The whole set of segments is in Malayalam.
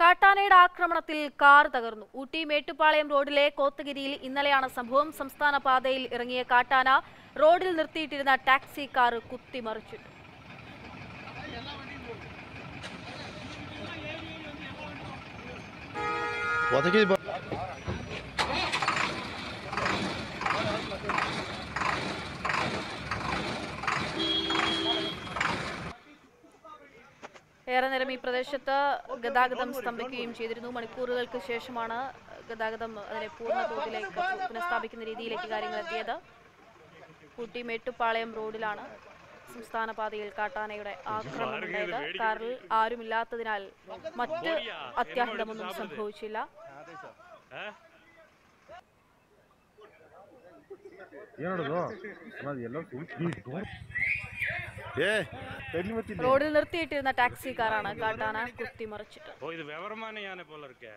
കാട്ടാനയുടെ ആക്രമണത്തിൽ കാർ തകർന്നു ഊട്ടി മേട്ടുപ്പാളയം റോഡിലെ കോത്തഗിരിയിൽ ഇന്നലെയാണ് സംഭവം സംസ്ഥാന പാതയിൽ ഇറങ്ങിയ കാട്ടാന റോഡിൽ നിർത്തിയിട്ടിരുന്ന ടാക്സി കാർ കുത്തിമറിച്ചിട്ടു 어떻게 봐? ഏറെ നേരം ഈ പ്രദേശത്ത് ഗതാഗതം സ്തംഭിക്കുകയും ചെയ്തിരുന്നു മണിക്കൂറുകൾക്ക് ശേഷമാണ് ഗതാഗതം അതിനെ പൂർണ്ണ തോതിലേക്ക് പുനഃസ്ഥാപിക്കുന്ന രീതിയിലേക്ക് കാര്യങ്ങൾ എത്തിയത് ഊട്ടി മേട്ടുപ്പാളയം റോഡിലാണ് സംസ്ഥാന പാതയിൽ കാട്ടാനയുടെ ആക്രമണം ഉണ്ടായത് കാറിൽ ആരുമില്ലാത്തതിനാൽ മറ്റ് അത്യാഹിതമൊന്നും സംഭവിച്ചില്ല ಏನೋಡದು ಅನ್ನೋದು ಎಲ್ಲ ಸುಳ್ಳು ಏ ಎಲ್ಲಿ ಮತ್ತಿಲ್ಲ റോഡിൽ നിർത്തിയിട്ടിരുന്ന ടാക്സി കാറാണ് കാട്ടാന കുത്തിമറിച്ചിട്ട് ഓ ഇത് വിവരமான யானை போல இருக்கே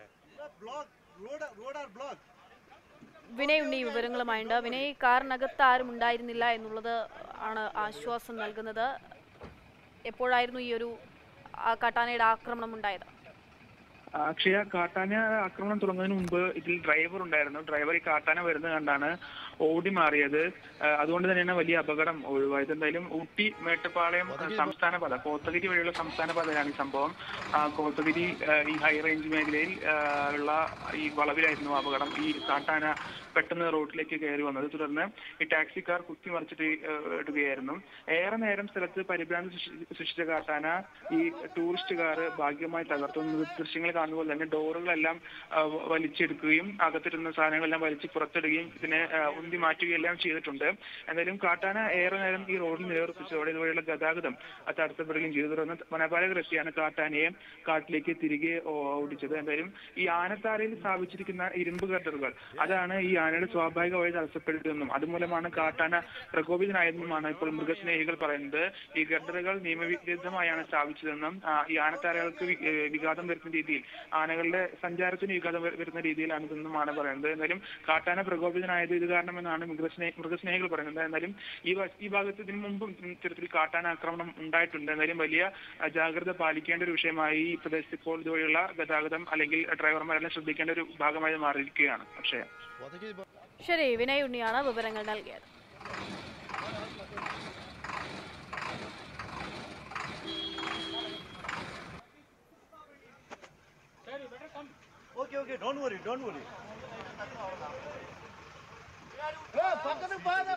വിനയ് ഉണ്ണി വിവരങ്ങളുമായുണ്ട് വിനയ് കാറിനകത്ത് ആരും ഉണ്ടായിരുന്നില്ല എന്നുള്ളത് ആണ് ആശ്വാസം നൽകുന്നത് എപ്പോഴായിരുന്നു ഈ ഒരു ആ, കാട്ടാനയുടെ ആക്രമണം ഉണ്ടായത് അക്ഷയ കാട്ടാന ആക്രമണം തുടങ്ങുന്നതിന് മുമ്പ് ഇതിൽ ഡ്രൈവർ ഉണ്ടായിരുന്നു ഡ്രൈവർ ഈ കാട്ടാന വരുന്നത് കണ്ടാണ് ഓടി മാറിയത് ആ, അതുകൊണ്ട് തന്നെയാണ് വലിയ അപകടം ഒഴിവായത് എന്തായാലും ഊട്ടി മേട്ടുപ്പാളയം ആ, സംസ്ഥാന പാത കോത്തഗിരി വഴിയുള്ള സംസ്ഥാന പാതയിലാണ് ഈ സംഭവം ആ, കോത്തഗിരി ആ, ഈ ഹൈ റേഞ്ച് മേഖലയിൽ ആ, ഉള്ള ഈ വളവിലായിരുന്നു അപകടം ഈ കാട്ടാന പെട്ടെന്ന് റോഡിലേക്ക് കയറി വന്നത് തുടർന്ന് ഈ ടാക്സി കാർ കുത്തി മറിച്ചിട്ട് ആ, ഇടുകയായിരുന്നു ഏറെ നേരം സ്ഥലത്ത് പരിഭ്രാന്തി സൃഷ്ടി- സൃഷ്ടിച്ച കാട്ടാന ഈ ടൂറിസ്റ്റ് കാർ ഭാഗ്യമായി തകർത്തു ദൃശ്യങ്ങൾ കാണുന്ന പോലെ തന്നെ ഡോറുകളെല്ലാം ആ, വ- വലിച്ചെടുക്കുകയും അകത്തിരുന്ന സാധനങ്ങളെല്ലാം വലിച്ച് പുറത്തിടുകയും ഇതിനെ ആ, ഉന്തി മാറ്റുകയെല്ലാം ചെയ്തിട്ടുണ്ട് എന്തായാലും കാട്ടാന ഏറെ നേരം ഈ റോഡിൽ നിലയുറപ്പിച്ചതോടെ ഇതുവഴിയുള്ള ഗതാഗതം അത് തടസ്സപ്പെടുകയും ചെയ്തു തുടർന്ന് വനപാലകർ എത്തിയാണ് കാട്ടാനയെ കാട്ടിലേക്ക് തിരികെ ഓ- ഓടിച്ചത് എന്തായാലും ഈ ആനത്താരയിൽ സ്ഥാപിച്ചിരിക്കുന്ന ഇരുമ്പ് ഗർഡറുകൾ അതാണ് ഈ ആനയുടെ സ്വാഭാവിക വഴി തടസ്സപ്പെടുത്തിയതെന്നും അതുമൂലമാണ് കാട്ടാന പ്രകോപിതനായതെന്നുമാണ് ഇപ്പോൾ മൃഗസ്നേഹികൾ പറയുന്നത് ഈ ഗർഡറുകൾ നിയമവിരുദ്ധമായാണ് സ്ഥാപിച്ചതെന്നും ആ, ഈ ആനത്താരകൾക്ക് വി- ഏഹ് വിഘാതം വരുന്ന രീതിയിൽ ആനകളുടെ സഞ്ചാരത്തിന് വിഘാതം വരു- വരുന്ന രീതിയിലാണ് ഇതെന്നുമാണ് പറയുന്നത് എന്തായാലും കാട്ടാന പ്രകോപിതനായത് ഇത് കാരണമെന്നാണ് മൃഗസ്നേഹ മൃഗസ്നേഹികൾ പറയുന്നത് എന്നാലും ഈ വ- ഈ ഭാഗത്ത് ഇതിനു മുമ്പും ഇത്തരത്തിൽ കാട്ടാന ആക്രമണം ഉണ്ടായിട്ടുണ്ട് എന്തായാലും വലിയ ആ, ജാഗ്രത പാലിക്കേണ്ട ഒരു വിഷയമായി ഈ പ്രദേശത്ത് ഇപ്പോൾ ഇതുവഴിയുള്ള ഗതാഗതം അല്ലെങ്കിൽ ഡ്രൈവർമാരെല്ലാം ശ്രദ്ധിക്കേണ്ട ഒരു ഭാഗമായി മാറിയിരിക്കുകയാണ് പക്ഷേ 어떻게 봐? ശരി വിനയ് ഉണ്ണിയാണ് വിവരങ്ങൾ നൽകിയത് Okay, okay, don't worry, don't worry. పక్కన పాద